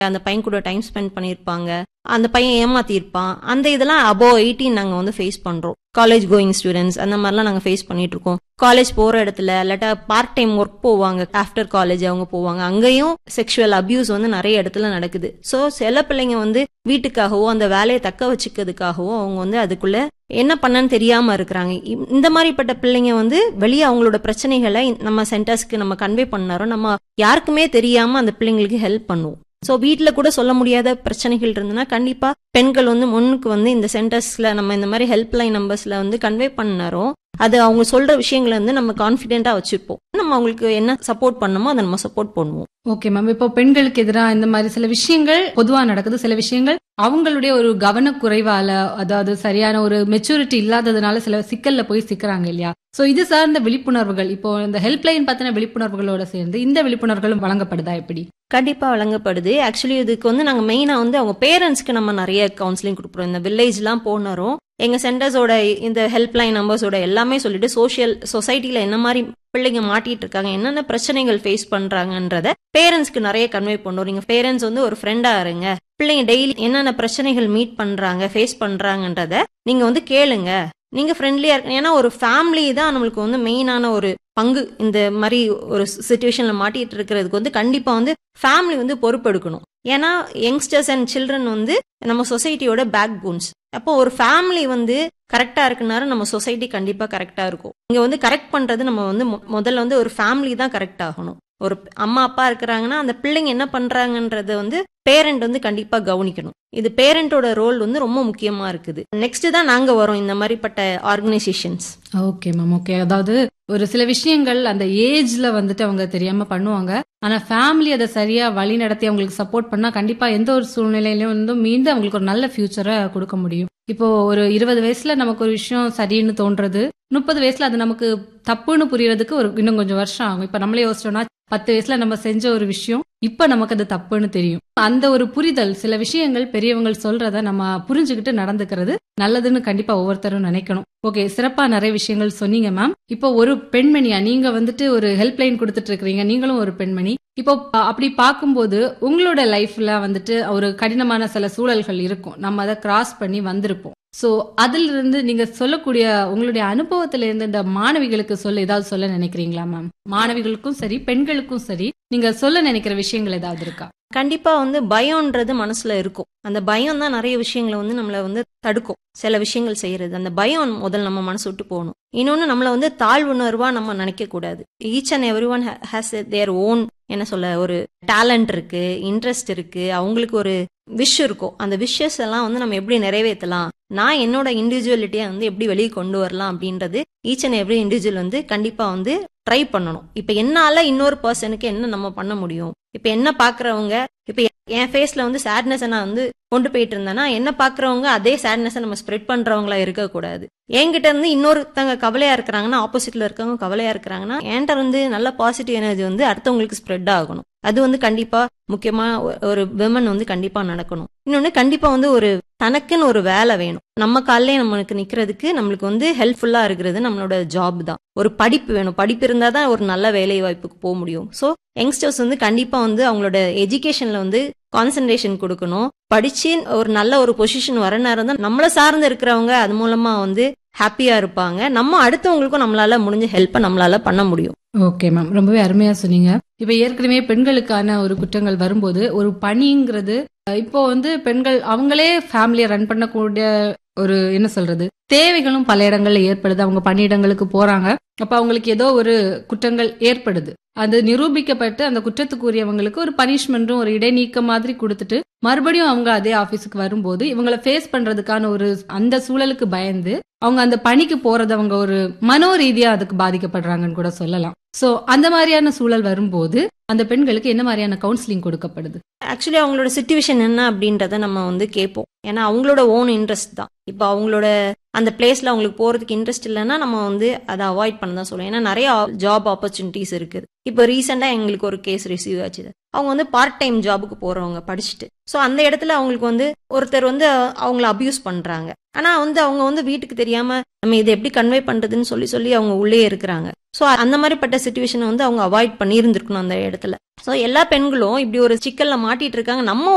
அந்த பையன் கூட டைம் ஸ்பெண்ட் பண்ணியிருப்பாங்க அந்த பையன் ஏமாத்திருப்பான் அந்த இதெல்லாம் அபோவ் எயிட்டீன் நாங்க வந்து ஃபேஸ் பண்றோம் காலேஜ் கோயிங் ஸ்டூடெண்ட்ஸ் அந்த மாதிரிலாம் நாங்க ஃபேஸ் பண்ணிட்டு இருக்கோம் காலேஜ் போற இடத்துல இல்லாட்டா பார்ட் டைம் ஒர்க் போவாங்க ஆஃப்டர் காலேஜ் அவங்க போவாங்க அங்கேயும் செக்ஷுவல் அபியூஸ் வந்து நிறைய இடத்துல நடக்குது ஸோ சில பிள்ளைங்க வந்து வீட்டுக்காகவோ அந்த வேலையை தக்க வச்சுக்கிறதுக்காகவோ அவங்க வந்து அதுக்குள்ள என்ன பண்ணன்னு தெரியாம இருக்கிறாங்க இ- இந்த மாதிரிப்பட்ட பிள்ளைங்க வந்து வெளியே அவங்களோட பிரச்சனைகளை நம்ம சென்டர்ஸ்க்கு நம்ம கன்வே பண்ணாரோ நம்ம யாருக்குமே தெரியாம அந்த பிள்ளைங்களுக்கு ஹெல்ப் பண்ணுவோம் ஸோ வீட்டில் கூட சொல்ல முடியாத பிரச்சனைகள் இருந்ததுன்னா கண்டிப்பா பெண்கள் வந்து முன்னுக்கு வந்து இந்த சென்டர்ஸ்ல நம்ம இந்த மாதிரி ஹெல்ப் லைன் நம்பர்ஸ்ல வந்து கன்வே பண்ணாரோ அது அவங்க சொல்ற விஷயங்களை வந்து நம்ம கான்ஃபிடென்ட்டா வச்சுப்போம் நம்ம அவங்களுக்கு என்ன சப்போர்ட் பண்ணணுமோ அதை நம்ம சப்போர்ட் பண்ணுவோம் ஓகே மேம் இப்போ பெண்களுக்கு எதிராக இந்த மாதிரி சில விஷயங்கள் பொதுவா நடக்குது சில விஷயங்கள் அவங்களுடைய ஒரு கவனக்குறைவால அதாவது சரியான ஒரு மெச்சூரிட்டி இல்லாததுனால சில சிக்கல்ல போய் சிக்கிறாங்க இல்லையா சோ இது சார்ந்த விழிப்புணர்வுகள் இப்போ இந்த ஹெல்ப்லைன் பத்தின விழிப்புணர்வுகளோட சேர்ந்து இந்த விழிப்புணர்வுகளும் வழங்கப்படுதா எப்படி கண்டிப்பா வழங்கப்படுது ஆக்சுவலி இதுக்கு வந்து நாங்க மெயினா வந்து அவங்க பேரண்ட்ஸ்க்கு நம்ம நிறைய கவுன்சிலிங் கொடுக்குறோம் இந்த வில்லேஜ்லாம் போனாரும் எங்க சென்டர்ஸோட இந்த ஹெல்ப்லைன் நம்பர்ஸோட எல்லாமே சொல்லிட்டு சோஷியல் சொசைட்டில என்ன மாதிரி பிள்ளைங்க மாட்டிட்டு இருக்காங்க என்னென்ன பிரச்சனைகள் ஃபேஸ் பண்றாங்கன்றத பேரண்ட்ஸ்க்கு நிறைய கன்வே பண்ணுவோம் நீங்க பேரண்ட்ஸ் வந்து ஒரு ஃப்ரெண்டா இருங்க பிள்ளைங்க டெய்லி என்னென்ன பிரச்சனைகள் மீட் பண்றாங்க ஃபேஸ் பண்றாங்கன்றத நீங்க வந்து கேளுங்க நீங்க ஃப்ரெண்ட்லியா இருக்க ஏன்னா ஒரு ஃபேமிலி தான் நம்மளுக்கு வந்து மெயினான ஒரு பங்கு இந்த மாதிரி ஒரு சுச்சுவேஷன்ல மாட்டிட்டு இருக்கிறதுக்கு வந்து கண்டிப்பா வந்து ஃபேமிலி வந்து பொறுப்பெடுக்கணும் ஏன்னா யங்ஸ்டர்ஸ் அண்ட் சில்ட்ரன் வந்து நம்ம சொசைட்டியோட பேக் போன்ஸ் அப்போ ஒரு ஃபேமிலி வந்து கரெக்டா இருக்குனாரு நம்ம சொசைட்டி கண்டிப்பா கரெக்டா இருக்கும் இங்க வந்து கரெக்ட் பண்றது நம்ம வந்து மொ- முதல்ல வந்து ஒரு ஃபேமிலி தான் கரெக்ட் ஆகணும் ஒரு அம்மா அப்பா இருக்கிறாங்கன்னா அந்த பிள்ளைங்க என்ன பண்றாங்கன்றத வந்து பேரண்ட் வந்து கண்டிப்பா கவனிக்கணும் இது பேரண்டோட ரோல் வந்து ரொம்ப முக்கியமா இருக்குது நெக்ஸ்ட் தான் நாங்க வரோம் இந்த மாதிரிப்பட்ட ஆர்கனைசேஷன்ஸ் ஓகே மேம் ஓகே அதாவது ஒரு சில விஷயங்கள் அந்த ஏஜ்ல வந்துட்டு அவங்க தெரியாம பண்ணுவாங்க ஆனா ஃபேமிலி அதை சரியா வழி நடத்தி அவங்களுக்கு சப்போர்ட் பண்ணா கண்டிப்பா எந்த ஒரு சூழ்நிலையிலும் வந்து மீண்டும் அவங்களுக்கு ஒரு நல்ல ஃபியூச்சரை கொடுக்க முடியும் இப்போ ஒரு இருபது வயசுல நமக்கு ஒரு விஷயம் சரின்னு தோன்றது முப்பது வயசுல அது நமக்கு தப்புன்னு புரியறதுக்கு ஒரு இன்னும் கொஞ்சம் வருஷம் ஆகும் இப்ப நம்மளே யோசிச்சோம்னா பத்து வயசுல நம்ம செஞ்ச ஒரு விஷயம் இப்ப நமக்கு அது தப்புன்னு தெரியும் அந்த ஒரு புரிதல் சில விஷயங்கள் பெரியவங்க சொல்றத நம்ம புரிஞ்சுக்கிட்டு நடந்துக்கிறது நல்லதுன்னு கண்டிப்பா ஒவ்வொருத்தரும் நினைக்கணும் ஓகே சிறப்பா நிறைய விஷயங்கள் சொன்னீங்க மேம் இப்போ ஒரு பெண்மணியா நீங்க வந்துட்டு ஒரு ஹெல்ப்லைன் கொடுத்துட்டு இருக்கீங்க நீங்களும் ஒரு பெண்மணி இப்போ ப- அப்படி பார்க்கும்போது உங்களோட லைஃப்ல வந்துட்டு ஒரு கடினமான சில சூழல்கள் இருக்கும் நம்ம அதை கிராஸ் பண்ணி வந்திருப்போம் சோ அதுல இருந்து நீங்க சொல்லக்கூடிய உங்களுடைய அனுபவத்துல இருந்து இந்த மாணவிகளுக்கு சொல்ல ஏதாவது சொல்ல நினைக்கிறீங்களா மேம் மாணவிகளுக்கும் சரி பெண்களுக்கும் சரி நீங்க சொல்ல நினைக்கிற விஷயங்கள் ஏதாவது இருக்கா கண்டிப்பா வந்து பயம்ன்றது மனசுல இருக்கும் அந்த பயம் தான் நிறைய விஷயங்களை வந்து நம்மள வந்து தடுக்கும் சில விஷயங்கள் செய்யறது அந்த பயம் முதல்ல நம்ம மனசு விட்டு போகணும் இன்னொன்னு நம்மள வந்து தாழ்வுணர்வா நம்ம நினைக்க கூடாது each and every one has their own என்ன சொல்ல ஒரு டேலண்ட் இருக்கு இன்ட்ரெஸ்ட் இருக்கு அவங்களுக்கு ஒரு விஷ் இருக்கும் அந்த விஷஸ் எல்லாம் வந்து நம்ம எப்படி நிறைவேற்றலாம் நான் என்னோட இண்டிவிஜுவலிட்டியை வந்து எப்படி வெளியே கொண்டு வரலாம் அப்படின்றது ஈச் அண்ட் எவ்ரி இண்டிவிஜுவல் வந்து கண்டிப்பா வந்து ட்ரை பண்ணணும் இப்ப என்னால இன்னொரு பர்சனுக்கு என்ன நம்ம பண்ண முடியும் இப்ப என்ன பாக்குறவங்க இப்ப என் ஃபேஸ்ல வந்து சேட்னஸ் நான் வந்து கொண்டு போயிட்டு இருந்தேன்னா என்ன பாக்குறவங்க அதே சேட்னஸ் நம்ம ஸ்ப்ரெட் பண்றவங்களா இருக்க கூடாது என்கிட்ட இருந்து இன்னொருத்தங்க கவலையா இருக்கிறாங்கன்னா ஆப்போசிட்ல இருக்கவங்க கவலையா இருக்கிறாங்கன்னா என்கிட்ட வந்து நல்ல பாசிட்டிவ் எனர்ஜி வந்து அடுத்தவங்களுக்கு ஸ்ப்ரெட் ஆகணும் அது வந்து கண்டிப்பா முக்கியமா ஒ- ஒரு விமன் வந்து கண்டிப்பா நடக்கணும் இன்னொன்னு கண்டிப்பா வந்து ஒரு தனக்குன்னு ஒரு வேலை வேணும் நம்ம காலிலே நம்மளுக்கு நிக்கிறதுக்கு நம்மளுக்கு வந்து ஹெல்ப்ஃபுல்லா இருக்கிறது நம்மளோட ஜாப் தான் ஒரு படிப்பு வேணும் படிப்பு இருந்தா தான் ஒரு நல்ல வேலை வாய்ப்புக்கு போக முடியும் ஸோ யங்ஸ்டர்ஸ் வந்து கண்டிப்பா வந்து அவங்களோட எஜுகேஷன்ல வந்து கான்சென்ட்ரேஷன் கொடுக்கணும் படிச்சு ஒரு நல்ல ஒரு பொசிஷன் வர நேரம் தான் நம்மள சார்ந்து இருக்கிறவங்க அது மூலமா வந்து ஹாப்பியா இருப்பாங்க நம்ம அடுத்தவங்களுக்கும் நம்மளால முடிஞ்ச ஹெல்ப்பை நம்மளால பண்ண முடியும் ஓகே மேம் ரொம்பவே அருமையா சொன்னீங்க இப்ப ஏற்கனவே பெண்களுக்கான ஒரு குற்றங்கள் வரும்போது ஒரு பணிங்கிறது அஹ், இப்போ வந்து பெண்கள் அவங்களே ஃபேமிலியை ரன் பண்ணக்கூடிய ஒரு என்ன சொல்றது தேவைகளும் பல இடங்கள்ல ஏற்படுது அவங்க பணியிடங்களுக்கு போறாங்க அப்ப அவங்களுக்கு ஏதோ ஒரு குற்றங்கள் ஏற்படுது அது நிரூபிக்கப்பட்டு அந்த குற்றத்துக்குரியவங்களுக்கு ஒரு பனிஷ்மெண்ட்டும் ஒரு இடைநீக்க மாதிரி கொடுத்துட்டு மறுபடியும் அவங்க அதே ஆபீஸுக்கு வரும்போது இவங்கள ஃபேஸ் பண்றதுக்கான ஒரு அந்த சூழலுக்கு பயந்து அவங்க அந்த பணிக்கு போறது அவங்க ஒரு மனோ ரீதியா அதுக்கு பாதிக்கப்படுறாங்கன்னு கூட சொல்லலாம் சோ அந்த மாதிரியான சூழல் வரும்போது அந்த பெண்களுக்கு என்ன மாதிரியான கவுன்சிலிங் கொடுக்கப்படுது ஆக்சுவலி அவங்களோட சுச்சுவேஷன் என்ன அப்படின்றத நம்ம வந்து கேட்போம் ஏன்னா அவங்களோட ஓன் இன்ட்ரெஸ்ட் தான் இப்போ அவங்களோட அந்த பிளேஸ்ல அவங்களுக்கு போறதுக்கு இன்ட்ரெஸ்ட் இல்லைன்னா நம்ம வந்து அதை அவாய்ட் பண்ண தான் சொல்லுவோம் ஏன்னா நிறைய ஜாப் ஆப்பர்ச்சுனிட்டிஸ் இருக்குது இப்போ ரீசெண்டா எங்களுக்கு ஒரு கேஸ் ரிசீவ் ஆச்சு அவங்க வந்து பார்ட் டைம் ஜாபுக்கு போறவங்க படிச்சுட்டு ஸோ அந்த இடத்துல அவங்களுக்கு வந்து ஒருத்தர் வந்து அவங்கள அபியூஸ் பண்றாங்க ஆனா வந்து அவங்க வந்து வீட்டுக்கு தெரியாம நம்ம இதை எப்படி கன்வே பண்றதுன்னு சொல்லி சொல்லி அவங்க உள்ளே இருக்கிறாங்க ஸோ அந்த மாதிரிப்பட்ட சுச்சுவேஷனை வந்து அவங்க அவாய்ட் பண்ணி இருந்திருக்கணும் அந்த இடத்துல ஸோ எல்லா பெண்களும் இப்படி ஒரு சிக்கல்ல மாட்டிட்டு இருக்காங்க நம்ம